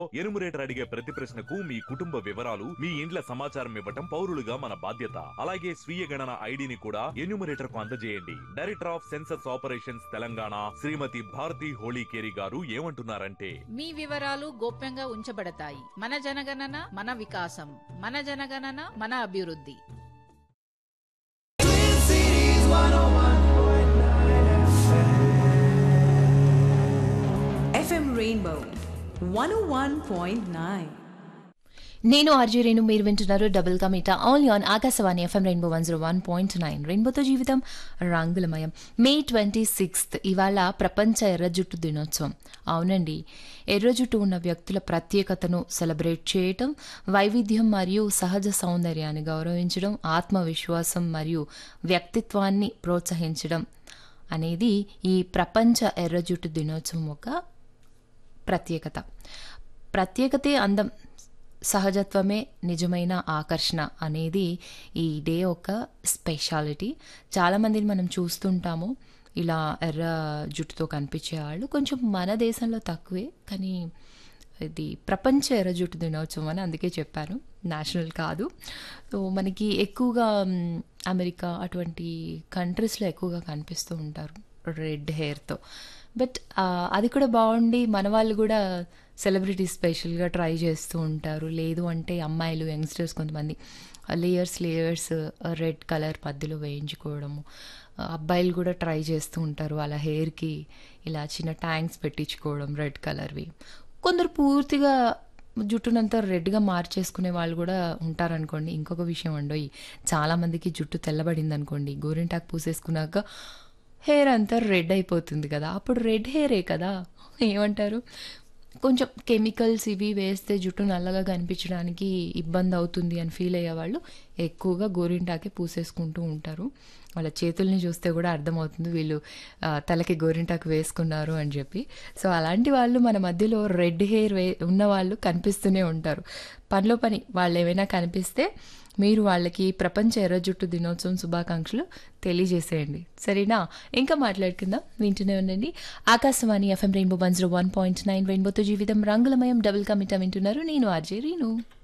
Enumerator అడిగే ప్రతి ప్రశ్నకు మీ కుటుంబ వివరాలు మీ ఇండ్ల సమాచారం ఇవ్వటం పౌరులుగా మన బాధ్యత అలాగే స్వీయ గణన ఐడిని కూడా ఎన్యూమరేటర్ కు అందజేయండి director of census operations Telangana Shrimati Bharati Holikeri గారు ఏమంటున్నారంటే మీ వివరాలు గోప్యంగా ఉంచబడతాయి మన జనగణన మన వికాసం మన జనగణన మన అభివృద్ధి FM Rainbow 101.9. నేను ఆర్జీ రేణు మీరు వింటున్నారు డబుల్ కమిటా all on Akashvani FM Rainbow one zero one point nine రెయిన్బోతో జీవితం రంగులమయం మే ట్వంటీ సిక్స్త్ ఇవాళ ప్రపంచ ఎర్ర జుట్టు దినోత్సవం అవునండి ఎర్ర జుట్టు ఉన్న వ్యక్తుల ప్రత్యేకతను సెలబ్రేట్ చేయటం వైవిధ్యం మరియు సహజ సౌందర్యాన్ని గౌరవించడం ఆత్మవిశ్వాసం మరియు వ్యక్తిత్వాన్ని ప్రోత్సహించడం అనేది ఈ ప్రపంచ ఎర్ర జుట్టు దినోత్సవం ఒక ప్రత్యేకత ప్రత్యేకతే అందం సహజత్వమే నిజమైన ఆకర్షణ అనేది ఈ డే ఒక స్పెషాలిటీ చాలామందిని మనం చూస్తుంటాము ఇలా ఎర్ర జుట్టుతో కనిపించే వాళ్ళు కొంచెం మన దేశంలో తక్కువే కానీ ఇది ప్రపంచ ఎర్ర జుట్టు దినోత్సవం అని అందుకే చెప్పాను నేషనల్ కాదు సో మనకి ఎక్కువగా మ్, అమెరికా అటువంటి కంట్రీస్లో ఎక్కువగా కనిపిస్తూ ఉంటారు రెడ్ హెయిర్తో బట్ అది కూడా బాగుండి మన వాళ్ళు కూడా సెలబ్రిటీ స్పెషల్గా ట్రై చేస్తూ ఉంటారు లేదు అంటే అమ్మాయిలు యంగ్స్టర్స్ కొంతమంది లేయర్స్ లేయర్స్ రెడ్ కలర్ మధ్యలో వేయించుకోవడము ఆ, అబ్బాయిలు కూడా ట్రై చేస్తూ ఉంటారు వాళ్ళ హెయిర్కి ఇలా చిన్న ట్యాంక్స్ పెట్టించుకోవడం రెడ్ కలర్వి కొందరు పూర్తిగా జుట్టునంతా రెడ్గా మార్చేసుకునే వాళ్ళు కూడా ఉంటారనుకోండి ఇంకొక విషయం అండోయి చాలామందికి జుట్టు తెల్లబడింది అనుకోండి గోరింటాకు పూసేసుకున్నాక హెయిర్ అంతా రెడ్ అయిపోతుంది కదా అప్పుడు రెడ్ హెయిరే కదా ఏమంటారు కొంచెం కెమికల్స్ ఇవి వేస్తే జుట్టు నల్లగా కనిపించడానికి ఇబ్బంది అవుతుంది అని ఫీల్ అయ్యే వాళ్ళు ఎక్కువగా గోరింటాకే పూసేసుకుంటూ ఉంటారు వాళ్ళ చేతుల్ని చూస్తే కూడా అర్థమవుతుంది వీళ్ళు ఆ, తలకి గోరింటాకు వేసుకున్నారు అని చెప్పి సో అలాంటి వాళ్ళు మన మధ్యలో రెడ్ హెయిర్ వే ఉన్న వాళ్ళు కనిపిస్తూనే ఉంటారు పనిలో పని వాళ్ళు ఏమైనా కనిపిస్తే మీరు వాళ్ళకి ప్రపంచ ఎర్ర జుట్టు దినోత్సవం శుభాకాంక్షలు తెలియజేసేయండి సరేనా ఇంకా మాట్లాడుకుందాం వింటూనే ఉండండి Akashvani FM Rainbow one zero one point nine రెయిన్బోతో జీవితం రంగులమయం డబుల్ కమిటా వింటున్నారు నేను ఆర్జే రీను